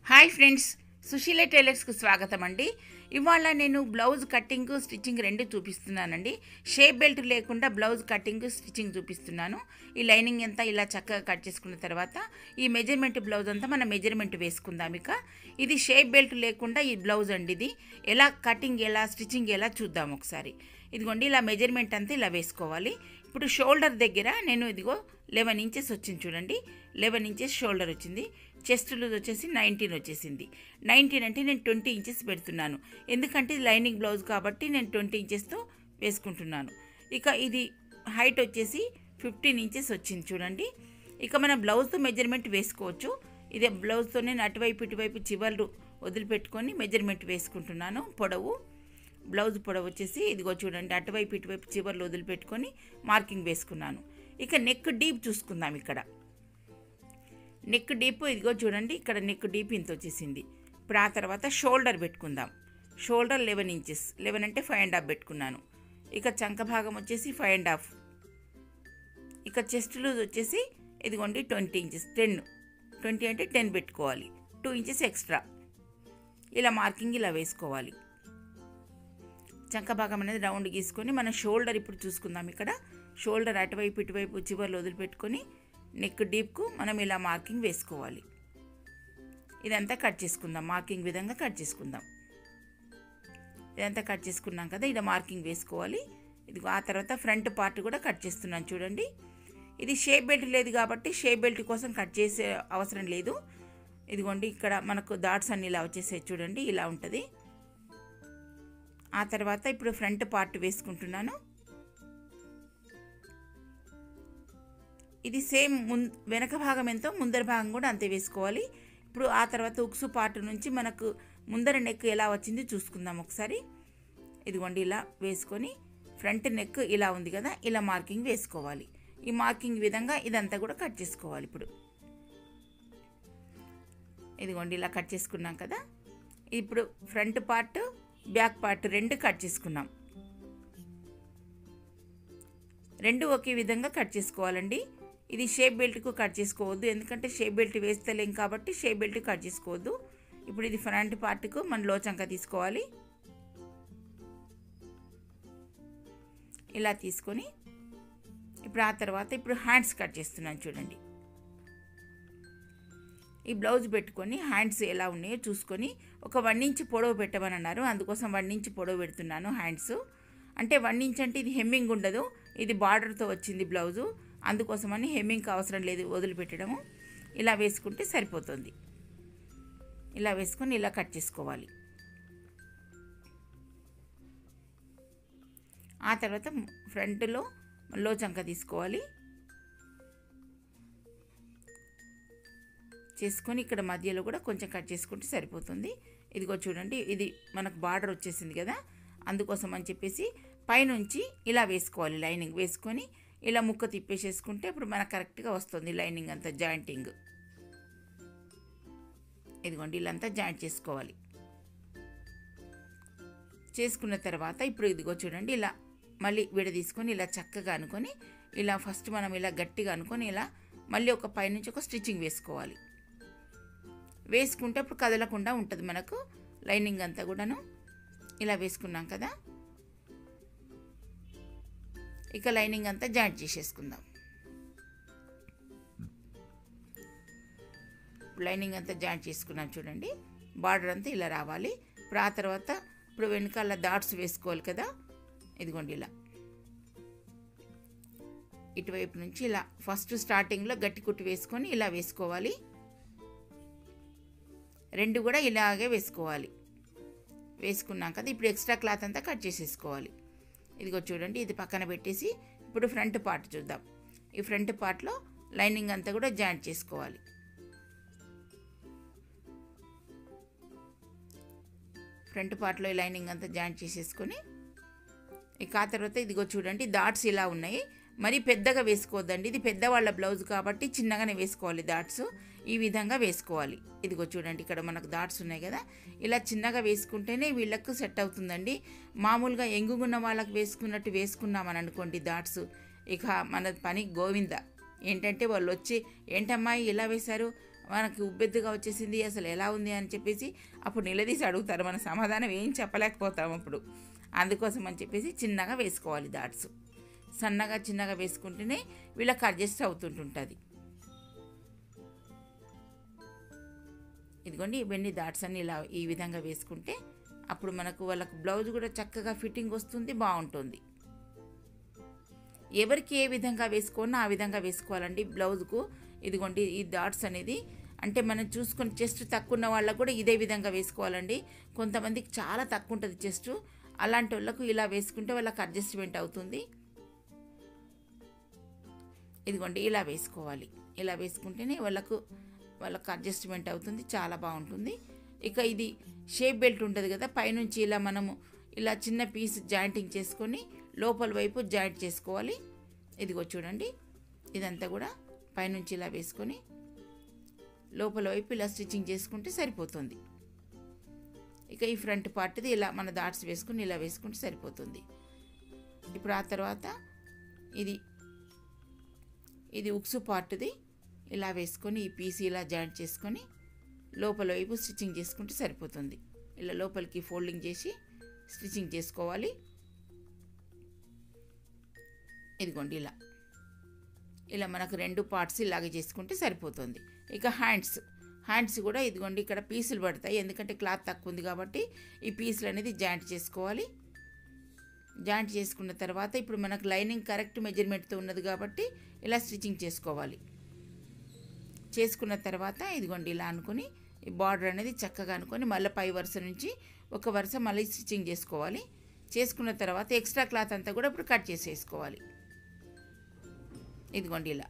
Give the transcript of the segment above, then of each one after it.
hi friends Susheela టైలర్స్కు స్వాగతం అండి ఇవాళ నేను బ్లౌజ్ కటింగ్ స్టిచ్చింగ్ రెండు చూపిస్తున్నానండి షేప్ బెల్ట్ లేకుండా బ్లౌజ్ కటింగ్ స్టిచ్చింగ్ చూపిస్తున్నాను ఈ లైనింగ్ అంతా ఇలా చక్కగా కట్ చేసుకున్న తర్వాత ఈ మెజర్మెంట్ బ్లౌజ్ అంతా మనం మెజర్మెంట్ వేసుకుందాం ఇక ఇది షేప్ బెల్ట్ లేకుండా ఈ బ్లౌజ్ అండి ఇది ఎలా కటింగ్ ఎలా స్టిచ్చింగ్ ఎలా చూద్దాం ఒకసారి ఇదిగోండి ఇలా మెజర్మెంట్ అంతా ఇలా వేసుకోవాలి ఇప్పుడు షోల్డర్ దగ్గర నేను ఇదిగో లెవెన్ ఇంచెస్ వచ్చింది చూడండి లెవెన్ ఇంచెస్ షోల్డర్ వచ్చింది చెస్ట్ లూజ్ వచ్చేసి నైన్టీన్ వచ్చేసింది నైన్టీన్ అంటే నేను ట్వంటీ ఇంచెస్ పెడుతున్నాను ఎందుకంటే ఇది లైనింగ్ బ్లౌజ్ కాబట్టి నేను ట్వంటీ ఇంచెస్తో వేసుకుంటున్నాను ఇక ఇది హైట్ వచ్చేసి ఫిఫ్టీన్ ఇంచెస్ వచ్చింది చూడండి ఇక మనం బ్లౌజ్తో మెజర్మెంట్ వేసుకోవచ్చు ఇదే బ్లౌజ్తో నేను అటువైపు ఇటువైపు చివర్లు వదిలిపెట్టుకొని మెజర్మెంట్ వేసుకుంటున్నాను పొడవు బ్లౌజ్ పొడవు వచ్చేసి ఇదిగో చూడండి అటువైపు ఇటువైపు చివర్లు వదిలిపెట్టుకొని మార్కింగ్ వేసుకున్నాను ఇక నెక్ డీప్ చూసుకుందాం ఇక్కడ నెక్ డీప్ ఇదిగో చూడండి ఇక్కడ నెక్ డీప్ ఇంత వచ్చేసింది ఇప్పుడు ఆ తర్వాత షోల్డర్ పెట్టుకుందాం షోల్డర్ లెవెన్ ఇంచెస్ లెవెన్ అంటే ఫైవ్ అండ్ హాఫ్ పెట్టుకున్నాను ఇక చంక భాగం వచ్చేసి ఫైవ్ అండ్ హాఫ్ ఇక చెస్ట్ లూజ్ వచ్చేసి ఇదిగోండి ట్వంటీ ఇంచెస్ టెన్ ట్వంటీ అంటే టెన్ పెట్టుకోవాలి టూ ఇంచెస్ ఎక్స్ట్రా ఇలా మార్కింగ్ ఇలా వేసుకోవాలి చంక భాగం అనేది రౌండ్ గీసుకొని మన షోల్డర్ ఇప్పుడు చూసుకుందాం ఇక్కడ షోల్డర్ అటువైపు ఇటువైపు చివర్లు వదిలిపెట్టుకొని నెక్ డీప్కు మనం ఇలా మార్కింగ్ వేసుకోవాలి ఇదంతా కట్ చేసుకుందాం మార్కింగ్ విధంగా కట్ చేసుకుందాం ఇదంతా కట్ చేసుకున్నాం కదా ఇలా మార్కింగ్ వేసుకోవాలి ఇది ఆ తర్వాత ఫ్రంట్ పార్ట్ కూడా కట్ చేస్తున్నాను చూడండి ఇది షేప్ బెల్ట్ లేదు కాబట్టి షేప్ బెల్ట్ కోసం కట్ చేసే అవసరం లేదు ఇదిగోండి ఇక్కడ మనకు డాట్స్ అన్ని ఇలా వచ్చేసాయి చూడండి ఇలా ఉంటుంది ఆ తర్వాత ఇప్పుడు ఫ్రంట్ పార్ట్ వేసుకుంటున్నాను ఇది సేమ్ ముం వెనక భాగం ఎంతో ముందర భాగం కూడా అంతే వేసుకోవాలి ఇప్పుడు ఆ తర్వాత ఉక్సు పార్ట్ నుంచి మనకు ముందర నెక్ ఎలా వచ్చింది చూసుకుందాం ఒకసారి ఇదిగోండి ఇలా వేసుకొని ఫ్రంట్ నెక్ ఇలా ఉంది కదా ఇలా మార్కింగ్ వేసుకోవాలి ఈ మార్కింగ్ విధంగా ఇదంతా కూడా కట్ చేసుకోవాలి ఇప్పుడు ఇదిగోండి ఇలా కట్ చేసుకున్నాం కదా ఇప్పుడు ఫ్రంట్ పార్ట్ బ్యాక్ పార్ట్ రెండు కట్ చేసుకున్నాం రెండు ఒకే విధంగా కట్ చేసుకోవాలండి ఇది షేప్ బెల్ట్కు కట్ చేసుకోవద్దు ఎందుకంటే షేప్ బెల్ట్ వేస్తలేం కాబట్టి షేప్ బెల్ట్ కట్ చేసుకోవద్దు ఇప్పుడు ఇది ఫ్రంట్ పార్ట్కు మన లోచంక తీసుకోవాలి ఇలా తీసుకొని ఇప్పుడు ఆ తర్వాత ఇప్పుడు హ్యాండ్స్ కట్ చేస్తున్నాను చూడండి ఈ బ్లౌజ్ పెట్టుకొని హ్యాండ్స్ ఎలా ఉన్నాయో చూసుకొని ఒక వన్ ఇంచ్ పొడవు పెట్టమని అన్నారు అందుకోసం వన్ ఇంచ్ పొడవు పెడుతున్నాను హ్యాండ్స్ అంటే వన్ ఇంచ్ అంటే ఇది హెమ్మింగ్ ఉండదు ఇది బార్డర్తో వచ్చింది బ్లౌజు అందుకోసమని హెమ్మింగ్ అవసరం లేదు వదిలిపెట్టడము ఇలా వేసుకుంటే సరిపోతుంది ఇలా వేసుకొని ఇలా కట్ చేసుకోవాలి ఆ తర్వాత ఫ్రంట్లో లో చంక తీసుకోవాలి చేసుకొని ఇక్కడ మధ్యలో కూడా కొంచెం కట్ చేసుకుంటే సరిపోతుంది ఇదిగో చూడండి ఇది మనకు బార్డర్ వచ్చేసింది కదా అందుకోసం అని చెప్పేసి పైనుంచి ఇలా వేసుకోవాలి లైనింగ్ వేసుకొని ఇలా ముక్క తిప్పేసేసుకుంటే ఇప్పుడు మనకు కరెక్ట్గా వస్తుంది లైనింగ్ అంతా జాయింటింగ్ ఇదిగోండి ఇలాంతా జాయింట్ చేసుకోవాలి చేసుకున్న తర్వాత ఇప్పుడు ఇదిగో చూడండి ఇలా మళ్ళీ విడ తీసుకొని ఇలా చక్కగా అనుకొని ఇలా ఫస్ట్ మనం ఇలా గట్టిగా అనుకొని ఇలా మళ్ళీ ఒక పైనుంచి ఒక స్టిచ్చింగ్ వేసుకోవాలి వేసుకుంటే ఇప్పుడు కదలకుండా ఉంటుంది మనకు లైనింగ్ అంతా కూడాను ఇలా వేసుకున్నాం కదా ఇక లైనింగ్ అంతా జాయింట్ చేసేసుకుందాం లైనింగ్ అంతా జాయింట్ చేసుకున్నాం చూడండి బార్డర్ అంతా ఇలా రావాలి ఇప్పుడు ఆ తర్వాత ఇప్పుడు వెనకాల డాట్స్ వేసుకోవాలి కదా ఇదిగోండి ఇలా ఇటువైపు నుంచి ఇలా ఫస్ట్ స్టార్టింగ్లో గట్టి కుట్టి వేసుకొని ఇలా వేసుకోవాలి రెండు కూడా ఇలాగే వేసుకోవాలి వేసుకున్నాం కదా ఇప్పుడు ఎక్స్ట్రా క్లాత్ అంతా కట్ చేసేసుకోవాలి ఇదిగో చూడండి ఇది పక్కన పెట్టేసి ఇప్పుడు ఫ్రంట్ పార్ట్ చూద్దాం ఈ ఫ్రంట్ పార్ట్లో లైనింగ్ అంతా కూడా జాయింట్ చేసుకోవాలి ఫ్రంట్ పార్ట్లో ఈ లైనింగ్ అంతా జాయింట్ చేసేసుకొని ఇక ఆ తర్వాత ఇదిగో చూడండి డాట్స్ ఇలా ఉన్నాయి మరీ పెద్దగా వేసుకోవద్దండి ఇది పెద్దవాళ్ళ బ్లౌజ్ కాబట్టి చిన్నగానే వేసుకోవాలి డాట్స్ ఈ విధంగా వేసుకోవాలి ఇదిగో చూడండి ఇక్కడ మనకు డాట్స్ ఉన్నాయి కదా ఇలా చిన్నగా వేసుకుంటేనే వీళ్ళకు సెట్ అవుతుందండి మామూలుగా ఎంగుగున్న వాళ్ళకి వేసుకున్నట్టు వేసుకున్నామని అనుకోండి డాట్స్ ఇక మన పని గోవింద ఏంటంటే వాళ్ళు వచ్చి ఏంటమ్మా ఇలా వేశారు మనకి ఉబ్బెత్తుగా వచ్చేసింది అసలు ఎలా ఉంది అని చెప్పేసి అప్పుడు నిలదీసి అడుగుతారు మన సమాధానం ఏం చెప్పలేకపోతాం అప్పుడు అందుకోసం అని చెప్పేసి చిన్నగా వేసుకోవాలి దాట్స్ సన్నగా చిన్నగా వేసుకుంటేనే వీళ్ళకి అడ్జస్ట్ అవుతుంటుంటుంది ఇదిగోండి ఇవన్నీ దాట్స్ అన్ని ఇలా ఈ విధంగా వేసుకుంటే అప్పుడు మనకు వాళ్ళకు బ్లౌజ్ కూడా చక్కగా ఫిట్టింగ్ వస్తుంది బాగుంటుంది ఎవరికి ఏ విధంగా వేసుకోవాలో ఆ విధంగా వేసుకోవాలండి బ్లౌజ్కు ఇదిగోండి ఈ డాట్స్ అనేది అంటే మనం చూసుకొని చెస్ట్ తక్కువ ఉన్న వాళ్ళకు కూడా ఇదే విధంగా వేసుకోవాలండి కొంతమందికి చాలా తక్కువ ఉంటుంది చెస్ట్ అలాంటి వాళ్ళకు ఇలా వేసుకుంటే వాళ్ళకి అడ్జస్ట్మెంట్ అవుతుంది ఇదిగోండి ఇలా వేసుకోవాలి ఇలా వేసుకుంటేనే వాళ్ళకు వాళ్ళకు అడ్జస్ట్మెంట్ అవుతుంది చాలా బాగుంటుంది ఇక ఇది షేప్ బెల్ట్ ఉంటుంది కదా పైనుంచి ఇలా మనము ఇలా చిన్న పీస్ జాయింటింగ్ చేసుకొని లోపల వైపు జాయింట్ చేసుకోవాలి ఇదిగో చూడండి ఇదంతా కూడా పైనుంచి ఇలా వేసుకొని లోపల వైపు ఇలా స్టిచ్చింగ్ చేసుకుంటే సరిపోతుంది ఇక ఈ ఫ్రంట్ పార్ట్ది ఇలా మన దాట్స్ వేసుకుని ఇలా వేసుకుంటే సరిపోతుంది ఇప్పుడు ఆ తర్వాత ఇది ఇది ఉక్సు పార్ట్ది ఇలా వేసుకొని ఈ పీస్ ఇలా జాయింట్ చేసుకొని లోపల వైపు స్టిచ్చింగ్ చేసుకుంటే సరిపోతుంది ఇలా లోపలికి ఫోల్డింగ్ చేసి స్టిచ్చింగ్ చేసుకోవాలి ఇదిగోండి ఇలా ఇలా మనకు రెండు పార్ట్స్ ఇలాగే చేసుకుంటే సరిపోతుంది ఇక హ్యాండ్స్ హ్యాండ్స్ కూడా ఇదిగోండి ఇక్కడ పీసులు పడతాయి ఎందుకంటే క్లాత్ తక్కువ ఉంది కాబట్టి ఈ పీసులు అనేది జాయింట్ చేసుకోవాలి జాయింట్ చేసుకున్న తర్వాత ఇప్పుడు మనకు లైనింగ్ కరెక్ట్ మెజర్మెంట్తో ఉన్నది కాబట్టి ఇలా స్టిచ్చింగ్ చేసుకోవాలి చేసుకున్న తర్వాత ఇదిగోండి ఇలా అనుకుని ఈ బార్డర్ అనేది చక్కగా అనుకొని మళ్ళీ పై వరుస నుంచి ఒక వరుస మళ్ళీ స్టిచ్చింగ్ చేసుకోవాలి చేసుకున్న తర్వాత ఎక్స్ట్రా క్లాత్ అంతా కూడా ఇప్పుడు కట్ చేసేసుకోవాలి ఇదిగోండి ఇలా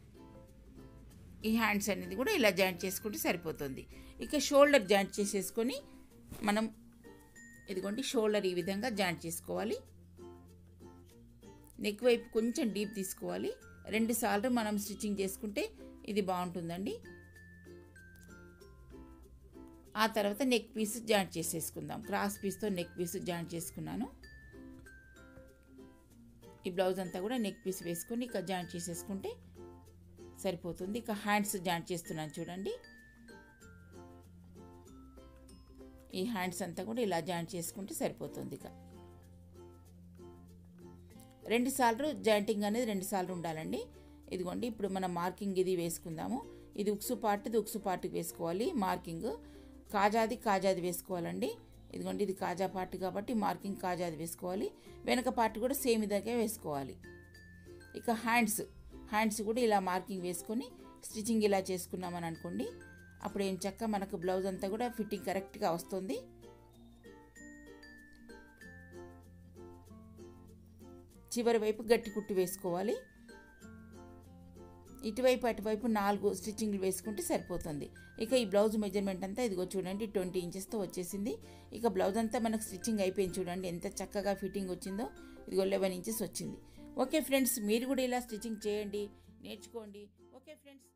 ఈ హ్యాండ్స్ అనేది కూడా ఇలా జాయింట్ చేసుకుంటే సరిపోతుంది ఇక షోల్డర్ జాయింట్ చేసేసుకొని మనం ఇదిగోండి షోల్డర్ ఈ విధంగా జాయింట్ చేసుకోవాలి నెక్ వైపు కొంచెం డీప్ తీసుకోవాలి రెండు సార్లు మనం స్టిచ్చింగ్ చేసుకుంటే ఇది బాగుంటుందండి ఆ తర్వాత నెక్ పీస్ జాయింట్ చేసేసుకుందాం క్రాస్ పీస్తో నెక్ పీస్ జాయింట్ చేసుకున్నాను ఈ బ్లౌజ్ అంతా కూడా నెక్ పీస్ వేసుకొని ఇక జాయింట్ చేసేసుకుంటే సరిపోతుంది ఇక హ్యాండ్స్ జాయింట్ చేస్తున్నాను చూడండి ఈ హ్యాండ్స్ అంతా కూడా ఇలా జాయింట్ చేసుకుంటే సరిపోతుంది ఇక రెండు సార్లు జాయింటింగ్ అనేది రెండు సార్లు ఉండాలండి ఇదిగోండి ఇప్పుడు మనం మార్కింగ్ ఇది వేసుకుందాము ఇది ఉక్సు పార్ట్ ఇది ఉక్సు పార్ట్కి వేసుకోవాలి మార్కింగ్ కాజాది కాజాది వేసుకోవాలండి ఇదిగోండి ఇది కాజా పార్ట్ కాబట్టి మార్కింగ్ కాజాది వేసుకోవాలి వెనక పార్ట్ కూడా సేమ్ ఇదాకే వేసుకోవాలి ఇక హ్యాండ్స్ హ్యాండ్స్ కూడా ఇలా మార్కింగ్ వేసుకొని స్టిచ్చింగ్ ఇలా చేసుకున్నామని అనుకోండి అప్పుడు ఏం చక్క మనకు బ్లౌజ్ అంతా కూడా ఫిట్టింగ్ కరెక్ట్గా వస్తుంది చివరి వైపు గట్టి కుట్టు వేసుకోవాలి ఇటువైపు అటువైపు నాలుగు స్టిచ్చింగ్లు వేసుకుంటే సరిపోతుంది ఇక ఈ బ్లౌజ్ మెజర్మెంట్ అంతా ఇదిగో చూడండి ట్వంటీ ఇంచెస్తో వచ్చేసింది ఇక బ్లౌజ్ అంతా మనకు స్టిచ్చింగ్ అయిపోయింది చూడండి ఎంత చక్కగా ఫిట్టింగ్ వచ్చిందో ఇదిగో లెవెన్ ఇంచెస్ వచ్చింది ఓకే ఫ్రెండ్స్ మీరు కూడా ఇలా స్టిచ్చింగ్ చేయండి నేర్చుకోండి ఓకే ఫ్రెండ్స్